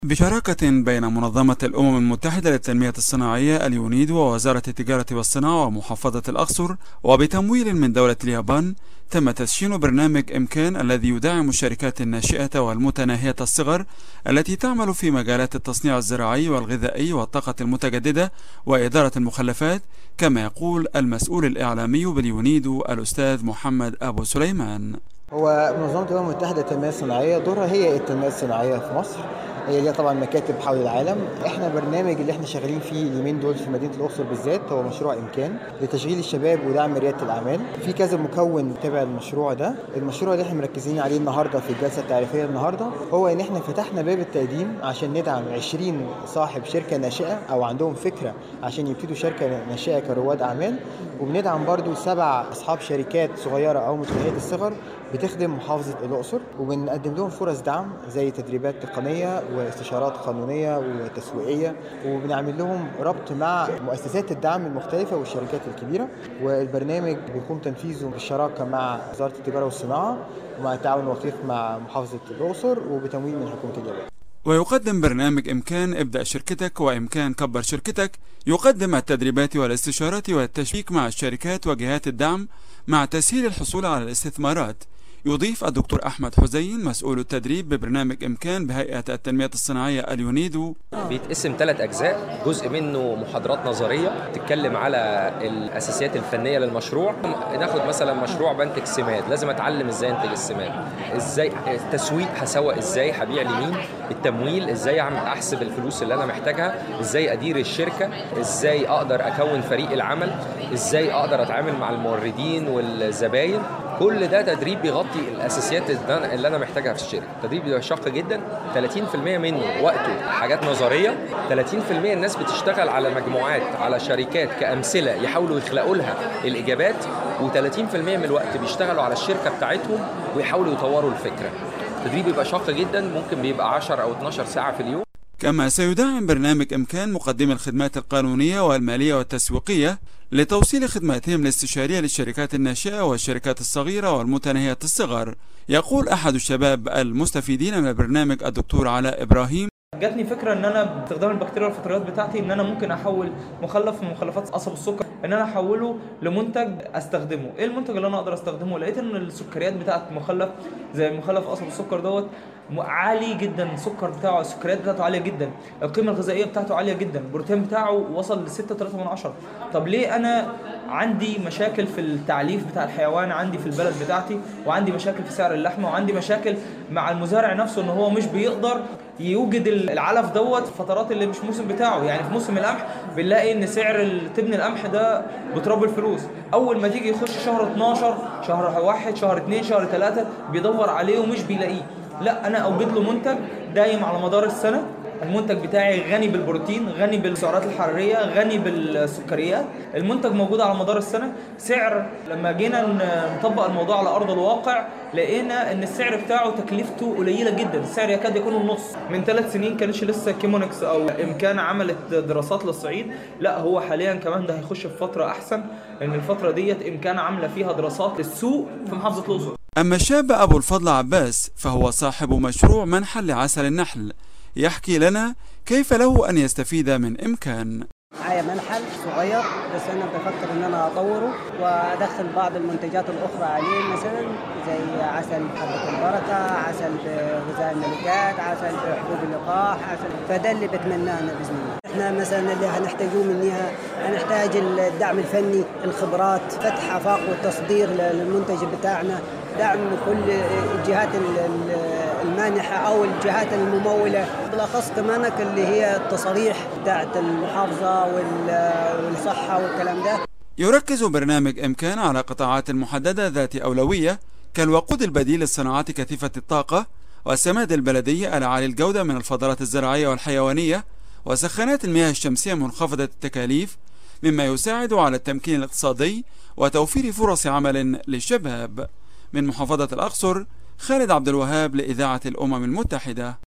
بشراكة بين منظمة الأمم المتحدة للتنمية الصناعية اليونيد ووزارة التجارة والصناعة ومحافظة الأقصر وبتمويل من دولة اليابان تم تدشين برنامج إمكان الذي يدعم الشركات الناشئة والمتناهية الصغر التي تعمل في مجالات التصنيع الزراعي والغذائي والطاقة المتجددة وإدارة المخلفات كما يقول المسؤول الإعلامي باليونيد الأستاذ محمد أبو سليمان هو منظمة الأمم المتحدة للتنمية الصناعية دورها هي التنمية الصناعية في مصر هي ليها طبعا مكاتب حول العالم احنا برنامج اللي احنا شغالين فيه اليومين دول في مدينه الاقصر بالذات هو مشروع امكان لتشغيل الشباب ودعم رياده الاعمال في كذا مكون تابع المشروع ده المشروع اللي احنا مركزين عليه النهارده في الجلسه التعريفيه النهارده هو ان احنا فتحنا باب التقديم عشان ندعم 20 صاحب شركه ناشئه او عندهم فكره عشان يبتدوا شركه ناشئه كرواد اعمال وبندعم برضو سبع اصحاب شركات صغيره او متناهيه الصغر بتخدم محافظه الاقصر وبنقدم لهم فرص دعم زي تدريبات تقنيه واستشارات قانونيه وتسويقيه وبنعمل لهم ربط مع مؤسسات الدعم المختلفه والشركات الكبيره والبرنامج بيقوم تنفيذه بالشراكه مع وزاره التجاره والصناعه ومع التعاون الوثيق مع محافظه الاقصر وبتمويل من حكومه اليابان ويقدم برنامج إمكان ابدأ شركتك وإمكان كبر شركتك يقدم التدريبات والاستشارات والتشبيك مع الشركات وجهات الدعم مع تسهيل الحصول على الاستثمارات يضيف الدكتور أحمد حزين مسؤول التدريب ببرنامج إمكان بهيئة التنمية الصناعية اليونيدو بيتقسم ثلاث أجزاء جزء منه محاضرات نظرية تتكلم على الأساسيات الفنية للمشروع ناخد مثلا مشروع بنتج سماد لازم أتعلم إزاي أنتج السماد إزاي التسويق هسوق إزاي هبيع لمين التمويل إزاي أعمل أحسب الفلوس اللي أنا محتاجها إزاي أدير الشركة إزاي أقدر أكون فريق العمل إزاي أقدر أتعامل مع الموردين والزباين كل ده تدريب بيغطي الاساسيات اللي انا محتاجها في الشركه التدريب بيبقى شاق جدا 30% منه وقته حاجات نظريه 30% الناس بتشتغل على مجموعات على شركات كامثله يحاولوا يخلقوا لها الاجابات و30% من الوقت بيشتغلوا على الشركه بتاعتهم ويحاولوا يطوروا الفكره التدريب بيبقى شاق جدا ممكن بيبقى 10 او 12 ساعه في اليوم كما سيدعم برنامج إمكان مقدمي الخدمات القانونية والمالية والتسويقية لتوصيل خدماتهم الاستشارية للشركات الناشئة والشركات الصغيرة والمتناهية الصغر يقول أحد الشباب المستفيدين من البرنامج الدكتور علاء إبراهيم جاتني فكره ان انا باستخدام البكتيريا والفطريات بتاعتي ان انا ممكن احول مخلف من مخلفات قصب السكر ان انا احوله لمنتج استخدمه ايه المنتج اللي انا اقدر استخدمه لقيت ان السكريات بتاعت مخلف زي مخلف قصب السكر دوت عالي جدا السكر بتاعه السكريات بتاعته عاليه جدا القيمه الغذائيه بتاعته عاليه جدا البروتين بتاعه وصل ل 6.3 من عشرة طب ليه انا عندي مشاكل في التعليف بتاع الحيوان عندي في البلد بتاعتي وعندي مشاكل في سعر اللحمه وعندي مشاكل مع المزارع نفسه ان هو مش بيقدر يوجد العلف دوت في فترات اللي مش موسم بتاعه يعني في موسم القمح بنلاقي ان سعر تبن القمح ده بتراب الفلوس اول ما تيجي يخش شهر 12 شهر واحد شهر 2 شهر 3 بيدور عليه ومش بيلاقيه لا انا اوجد له منتج دايم على مدار السنه المنتج بتاعي غني بالبروتين غني بالسعرات الحراريه غني بالسكريات المنتج موجود على مدار السنه سعر لما جينا نطبق الموضوع على ارض الواقع لقينا ان السعر بتاعه تكلفته قليله جدا السعر يكاد يكون النص من ثلاث سنين كانش لسه كيمونكس او امكان عملت دراسات للصعيد لا هو حاليا كمان ده هيخش في فتره احسن لان الفتره ديت امكان عامله فيها دراسات للسوق في محافظه الاقصر أما الشاب أبو الفضل عباس فهو صاحب مشروع منحل لعسل النحل يحكي لنا كيف له أن يستفيد من إمكان معايا منحل صغير بس انا بفكر ان انا اطوره وادخل بعض المنتجات الاخرى عليه مثلا زي عسل حبه البركه عسل غذاء الملكات عسل حبوب اللقاح عسل فده اللي بتمناه انا باذن الله احنا مثلا اللي هنحتاجوه منها هنحتاج الدعم الفني الخبرات فتح افاق والتصدير للمنتج بتاعنا دعم كل الجهات المانحه او الجهات المموله بالاخص كمان اللي هي التصاريح بتاعت المحافظه والصحه والكلام ده يركز برنامج إمكان على قطاعات محددة ذات أولوية كالوقود البديل للصناعات كثيفة الطاقة والسماد البلدي العالي الجودة من الفضلات الزراعية والحيوانية وسخانات المياه الشمسية منخفضة التكاليف مما يساعد على التمكين الاقتصادي وتوفير فرص عمل للشباب من محافظة الأقصر خالد عبد الوهاب لإذاعة الأمم المتحدة